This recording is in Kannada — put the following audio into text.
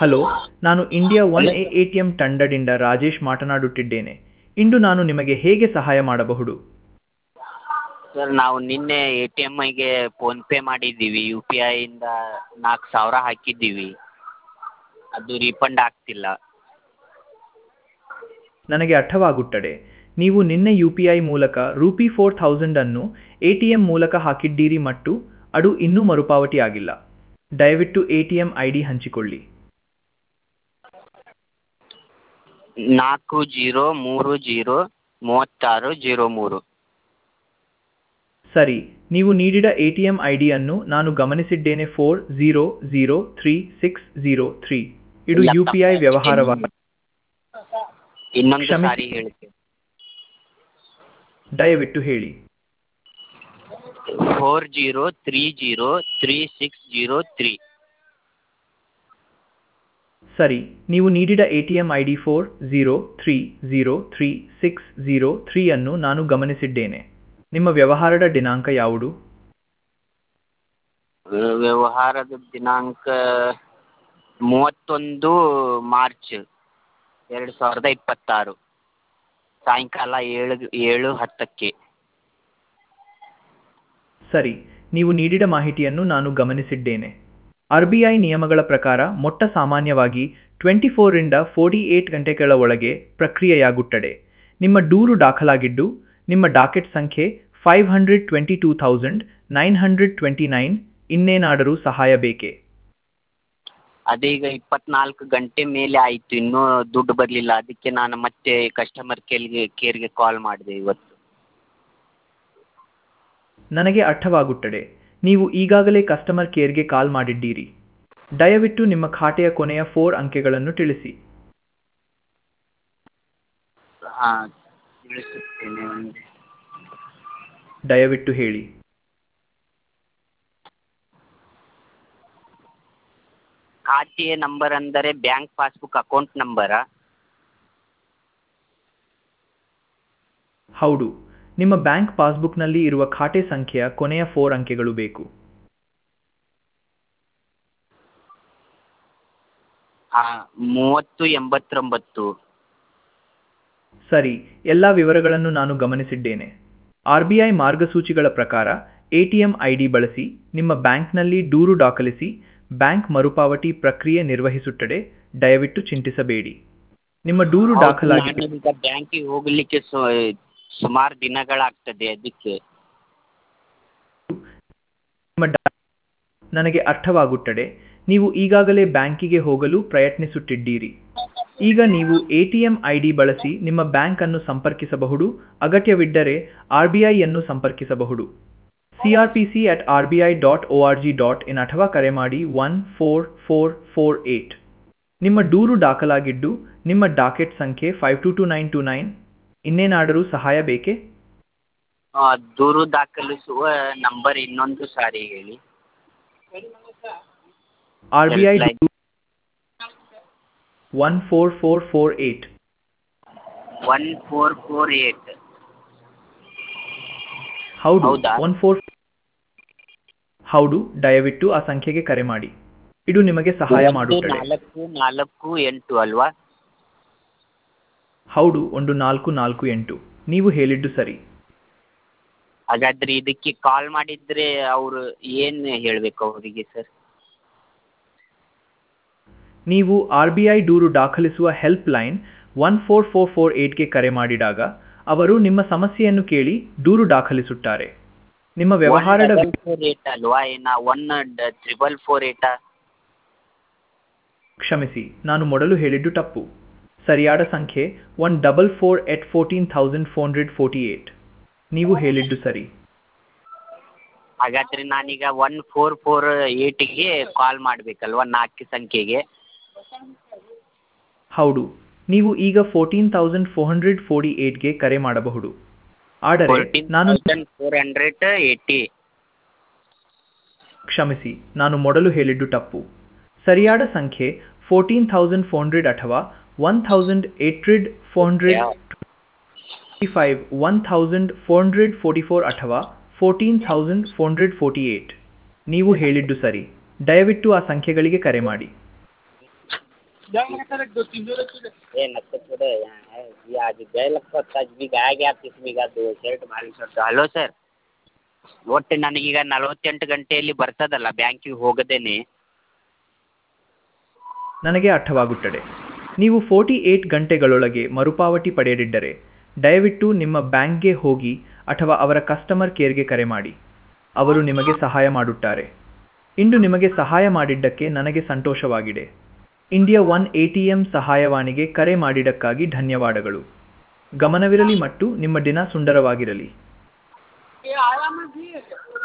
ಹಲೋ ನಾನು India one A T T ಎಂ ತಂಡದಿಂದ ರಾಜೇಶ್ ಮಾತನಾಡುತ್ತಿದ್ದೇನೆ ಇಂದು ನಾನು ನಿಮಗೆ ಹೇಗೆ ಸಹಾಯ ಮಾಡಬಹುದು ಸರ್ ನಾವು ನಿನ್ನೆ ಎ ಟಿ ಎಮ್ ಐಗೆ ಫೋನ್ಪೇ ಮಾಡಿದ್ದೀವಿ ಯು ಪಿ ಐಯಿಂದ ನಾಲ್ಕು ಸಾವಿರ ಹಾಕಿದ್ದೀವಿ ಅದು ರೀಫಂಡ್ ಆಗ್ತಿಲ್ಲ ನನಗೆ ಅರ್ಥವಾಗುತ್ತದೆ ನೀವು ನಿನ್ನೆ ಯು ಪಿ ಐ ಮೂಲಕ ರೂಪಿ ಫೋರ್ ಥೌಸಂಡನ್ನು ಎ ಟಿ ಎಂ ಮೂಲಕ ಹಾಕಿದ್ದೀರಿ ಮತ್ತು ಅದು ಇನ್ನೂ ಮರುಪಾವತಿ ಆಗಿಲ್ಲ ದಯವಿಟ್ಟು A T M I D ಹಂಚಿಕೊಳ್ಳಿ ನಾಲ್ಕು ಜೀರೋ ಮೂರು ಜೀರೋ ಮೂವತ್ತಾರು ಜೀರೋ ಮೂರು ಸರಿ ನೀವು ನೀಡಿದ ಎ ಟಿ ಎಂ ಐ ಡಿಯನ್ನು ನಾನು ಗಮನಿಸಿದ್ದೇನೆ four zero zero three six zero three ಇದು ಯು ಪಿ ಐ ವ್ಯವಹಾರವಾಗಿದೆ ಇನ್ನೊಂದು ಕ್ಷಮಿಸಿ. ಸಾರಿ ಹೇಳ್ತೀನಿ ದಯವಿಟ್ಟು ಹೇಳಿ four zero three zero three six zero three ಸರಿ ನೀವು ನೀಡಿದ A T M I D four zero three zero three six zero three ಅನ್ನು ನಾನು ಗಮನಿಸಿದ್ದೇನೆ ನಿಮ್ಮ ವ್ಯವಹಾರದ ದಿನಾಂಕ ಯಾವುದು ವ್ಯವಹಾರದ ದಿನಾಂಕ ಮೂವತ್ತೊಂದು ಮಾರ್ಚ್ ಎರಡು ಸಾವಿರದ ಇಪ್ಪತ್ತಾರು ಸಾಯಂಕಾಲ ಏಳು ಏಳು ಹತ್ತಕ್ಕೆ ಸರಿ ನೀವು ನೀಡಿದ ಮಾಹಿತಿಯನ್ನು ನಾನು ಗಮನಿಸಿದ್ದೇನೆ ಆರ್ ಬಿ ಐ ನಿಯಮಗಳ ಪ್ರಕಾರ ಮೊಟ್ಟ ಸಾಮಾನ್ಯವಾಗಿ ಟ್ವೆಂಟಿ ಫೋರಿಂದ ಫೋರ್ಟಿ ಏಟ್ ಗಂಟೆಗಳ ಒಳಗೆ ಪ್ರಕ್ರಿಯೆಯಾಗುತ್ತದೆ ನಿಮ್ಮ ದೂರು ದಾಖಲಾಗಿದ್ದು ನಿಮ್ಮ ಡಾಕೆಟ್ ಸಂಖ್ಯೆ five hundred twenty two thousand nine hundred twenty nine ಇನ್ನೇನಾದರೂ ಸಹಾಯ ಬೇಕೇ ಅದೀಗ ಇಪ್ಪತ್ನಾಲ್ಕು ಗಂಟೆ ಮೇಲೆ ಆಯಿತು ಇನ್ನೂ ದುಡ್ಡು ಬರಲಿಲ್ಲ ಅದಕ್ಕೆ ನಾನು ಮತ್ತೆ ಕಸ್ಟಮರ್ ಕೇರ್ಗೆ ಕೇರ್ಗೆ ಕಾಲ್ ಮಾಡಿದೆ ಇವತ್ತು ನನಗೆ ಅರ್ಥವಾಗುತ್ತದೆ ನೀವು ಈಗಾಗಲೇ ಕಸ್ಟಮರ್ ಕೇರ್ಗೆ ಕಾಲ್ ಮಾಡಿದ್ದೀರಿ ದಯವಿಟ್ಟು ನಿಮ್ಮ ಖಾತೆಯ ಕೊನೆಯ ಫೋರ್ ಅಂಕೆಗಳನ್ನು ತಿಳಿಸಿ ಹಾಂ ತಿಳಿಸುತ್ತೇನೆ ಒಂದೇ ದಯವಿಟ್ಟು ಹೇಳಿ ಖಾತೆಯ ನಂಬರ್ ಅಂದರೆ ಬ್ಯಾಂಕ್ ಪಾಸ್ಬುಕ್ ಅಕೌಂಟ್ ನಂಬರಾ ಹೌದು ನಿಮ್ಮ ಬ್ಯಾಂಕ್ ಪಾಸ್ಬುಕ್ನಲ್ಲಿ ಇರುವ ಖಾತೆ ಸಂಖ್ಯೆಯ ಕೊನೆಯ ಫೋರ್ ಅಂಕೆಗಳು ಬೇಕು ಹಾಂ ಮೂವತ್ತು ಎಂಬತ್ತೊಂಬತ್ತು ಸರಿ ಎಲ್ಲ ವಿವರಗಳನ್ನು ನಾನು ಗಮನಿಸಿದ್ದೇನೆ ಆರ್ ಬಿ ಐ ಮಾರ್ಗಸೂಚಿಗಳ ಪ್ರಕಾರ ಎಟಿಎಂ ಐ ಡಿ ಬಳಸಿ ನಿಮ್ಮ ಬ್ಯಾಂಕ್ನಲ್ಲಿ ದೂರು ದಾಖಲಿಸಿ ಬ್ಯಾಂಕ್ ಮರುಪಾವತಿ ಪ್ರಕ್ರಿಯೆ ನಿರ್ವಹಿಸುತ್ತದೆ ದಯವಿಟ್ಟು ಚಿಂತಿಸಬೇಡಿ ನಿಮ್ಮ ದೂರು ದಾಖಲಾಗಿ ಈಗ ಬ್ಯಾಂಕಿಗೆ ಹೋಗಲಿಕ್ಕೆ ಸುಮಾರು ದಿನಗಳಾಗ್ತದೆ ಅದಕ್ಕೆ ನಿಮ್ಮ ಡಾ- ನನಗೆ ಅರ್ಥವಾಗುತ್ತದೆ ನೀವು ಈಗಾಗಲೇ ಬ್ಯಾಂಕಿಗೆ ಹೋಗಲು ಪ್ರಯತ್ನಿಸುತ್ತಿದ್ದೀರಿ ಈಗ ನೀವು ಎಟಿಎಂ ಐ ಡಿ ಬಳಸಿ ನಿಮ್ಮ ಬ್ಯಾಂಕ್ ಅನ್ನು ಸಂಪರ್ಕಿಸಬಹುದು ಅಗತ್ಯವಿದ್ದರೆ ಆರ್ ಬಿ ಐಯನ್ನು ಸಂಪರ್ಕಿಸಬಹುದು CRPC at R B I dot O R G dot in ಅಥವಾ ಕರೆ ಮಾಡಿ one four four four eight ನಿಮ್ಮ ದೂರು ದಾಖಲಾಗಿದ್ದು ನಿಮ್ಮ ಡಾಕೆಟ್ ಸಂಖ್ಯೆ five two two nine two nine ಇನ್ನೇನಾದರೂ ಸಹಾಯ ಬೇಕೇ ಆ, ದೂರು ದಾಖಲಿಸುವ ನಂಬರ್ ಇನ್ನೊಂದು ಸಾರಿ ಹೇಳಿ R B I Like- one four four four eight one four four eight ಹೌದು ಹೌದಾ? ಒನ್ ಫೋರ್ ಹೌದು ದಯವಿಟ್ಟು ಆ ಸಂಖ್ಯೆಗೆ ಕರೆ ಮಾಡಿ ಇದು ನಿಮಗೆ ಸಹಾಯ ಮಾಡುತ್ತದೆ ನಾಲ್ಕು ನಾಲ್ಕು ಎಂಟು ಅಲ್ವಾ ಹೌದು ಒಂದು ನಾಲ್ಕು ನಾಲ್ಕು ಎಂಟು ನೀವು ಹೇಳಿದ್ದು ಸರಿ ಹಾಗಾದ್ರೆ ಇದಕ್ಕೆ ಕಾಲ್ ಮಾಡಿದ್ರೆ ಅವರು ಏನು ಹೇಳಬೇಕು ಅವರಿಗೆ ಸರ್ ನೀವು ಆರ್ ಬಿ ಐ ದೂರು ದಾಖಲಿಸುವ help line one four four four ಏಟ್ಗೆ ಕರೆ ಮಾಡಿದಾಗ ಅವರು ನಿಮ್ಮ ಸಮಸ್ಯೆಯನ್ನು ಕೇಳಿ ದೂರು ದಾಖಲಿಸುತ್ತಾರೆ ನಿಮ್ಮ ವ್ಯವಹಾರದ ಫೋರ್ ಏಟ್ ಅಲ್ವಾ ಏನ ಒನ್ ತ್ರಿಬಲ್ ಫೋರ್ ಏಟಾ ಕ್ಷಮಿಸಿ ನಾನು ಮೊದಲು ಹೇಳಿದ್ದು ತಪ್ಪು ಸರಿಯಾದ ಸಂಖ್ಯೆ one double four eight fourteen thousand four hundred forty eight ನೀವು ಹೇಳಿದ್ದು ಸರಿ ಹಾಗಾದ್ರೆ ನಾನೀಗ ಒನ್ ಫೋರ್ ಫೋರ್ ಏಟಿಗೆ ಕಾಲ್ ಮಾಡಬೇಕಲ್ವಾ ನಾಲ್ಕು ಸಂಖ್ಯೆಗೆ ಹೌದು ನೀವು ಈಗ fourteen thousand four hundred forty ಏಟ್ಗೆ ಕರೆ ಮಾಡಬಹುದು ಆದರೆ ಫೋರ್ಟೀನ್ ನಾನು ತೌಸಂಡ್ ಫೋರ್ ಹಂಡ್ರೆಡ್ ಏಯ್ಟಿ ಕ್ಷಮಿಸಿ ನಾನು ಮೊದಲು ಹೇಳಿದ್ದು ತಪ್ಪು ಸರಿಯಾದ ಸಂಖ್ಯೆ ಫೋರ್ಟೀನ್ ಥೌಸಂಡ್ ಫೋರ್ ಹಂಡ್ರೆಡ್ ಅಥವಾ one thousand eight hundred four hundred five one thousand four hundred forty four ಅಥವಾ fourteen thousand four hundred forty eight ನೀವು ಹೇಳಿದ್ದು ಸರಿ ದಯವಿಟ್ಟು ಆ ಸಂಖ್ಯೆಗಳಿಗೆ ಕರೆ ಮಾಡಿ ए नक्को छोड़ो यहाँ है ये आज गए लगता आज भी गाय गया तीस बीघा दो ಶರ್ಟ್ ಭಾರಿ ಶರ್ಟ್ ಹಲೋ ಸರ್ ಒಟ್ಟು ನನಗೀಗ ನಲವತ್ತೆಂಟು ಗಂಟೆಯಲ್ಲಿ ಬರ್ತದಲ್ಲ ಬ್ಯಾಂಕಿಗೆ ಹೋಗದೇನೆ ನನಗೆ ಅರ್ಥವಾಗುತ್ತದೆ ನೀವು ಫೋರ್ಟಿ ಏಟ್ ಗಂಟೆಗಳೊಳಗೆ ಮರುಪಾವತಿ ಪಡೆಯದಿದ್ದರೆ ದಯವಿಟ್ಟು ನಿಮ್ಮ ಬ್ಯಾಂಕ್ಗೆ ಹೋಗಿ ಅಥವಾ ಅವರ ಕಸ್ಟಮರ್ ಕೇರ್ಗೆ ಕರೆ ಮಾಡಿ ಅವರು ನಿಮಗೆ ಸಹಾಯ ಮಾಡುತ್ತಾರೆ ಇಂದು ನಿಮಗೆ ಸಹಾಯ ಮಾಡಿದ್ದಕ್ಕೆ ನನಗೆ ಸಂತೋಷವಾಗಿದೆ India one A T M ಸಹಾಯವಾಣಿಗೆ ಕರೆ ಮಾಡಿದ್ದಕ್ಕಾಗಿ ಧನ್ಯವಾದಗಳು ಗಮನವಿರಲಿ ಮತ್ತು ನಿಮ್ಮ ದಿನ ಸುಂದರವಾಗಿರಲಿ